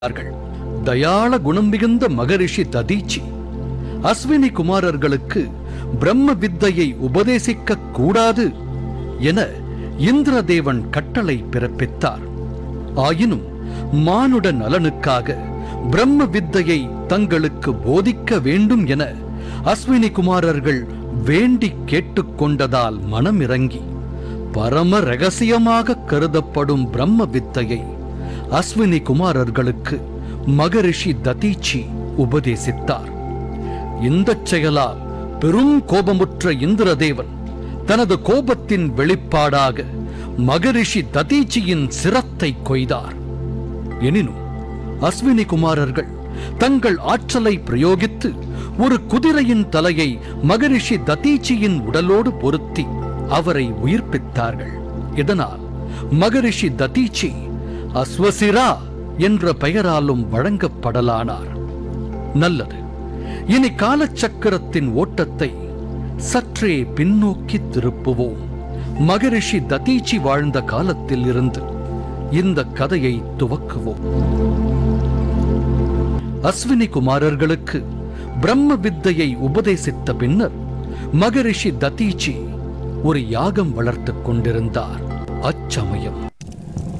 கொண்டார்கள் தயாள குணம் மிகுந்த மகரிஷி ததீச்சி அஸ்வினி குமாரர்களுக்கு பிரம்ம வித்தையை உபதேசிக்க கூடாது என இந்திரதேவன் கட்டளை பிறப்பித்தார் ஆயினும் மானுட நலனுக்காக பிரம்ம வித்தையை தங்களுக்கு போதிக்க வேண்டும் என அஸ்வினி குமாரர்கள் வேண்டிக் கேட்டுக்கொண்டதால் மனமிறங்கி பரம ரகசியமாக கருதப்படும் பிரம்ம வித்தையை அஸ்வினி குமாரர்களுக்கு மகரிஷி ததீச்சி உபதேசித்தார் இந்தச் செயலால் பெரும் கோபமுற்ற இந்திரதேவன் தனது கோபத்தின் வெளிப்பாடாக மகரிஷி ததீச்சியின் சிரத்தை கொய்தார் எனினும் அஸ்வினி குமாரர்கள் தங்கள் ஆற்றலை பிரயோகித்து ஒரு குதிரையின் தலையை மகரிஷி ததீச்சியின் உடலோடு பொருத்தி அவரை உயிர்ப்பித்தார்கள் இதனால் மகரிஷி ததீச்சி அஸ்வசிரா என்ற பெயராலும் வழங்கப்படலானார் நல்லது இனி காலச்சக்கரத்தின் ஓட்டத்தை சற்றே பின்னோக்கி திருப்புவோம் மகரிஷி ததீச்சி வாழ்ந்த காலத்தில் இருந்து இந்த கதையை துவக்குவோம் அஸ்வினி குமாரர்களுக்கு பிரம்ம வித்தையை உபதேசித்த பின்னர் மகரிஷி ததீச்சி ஒரு யாகம் வளர்த்துக் கொண்டிருந்தார் அச்சமயம்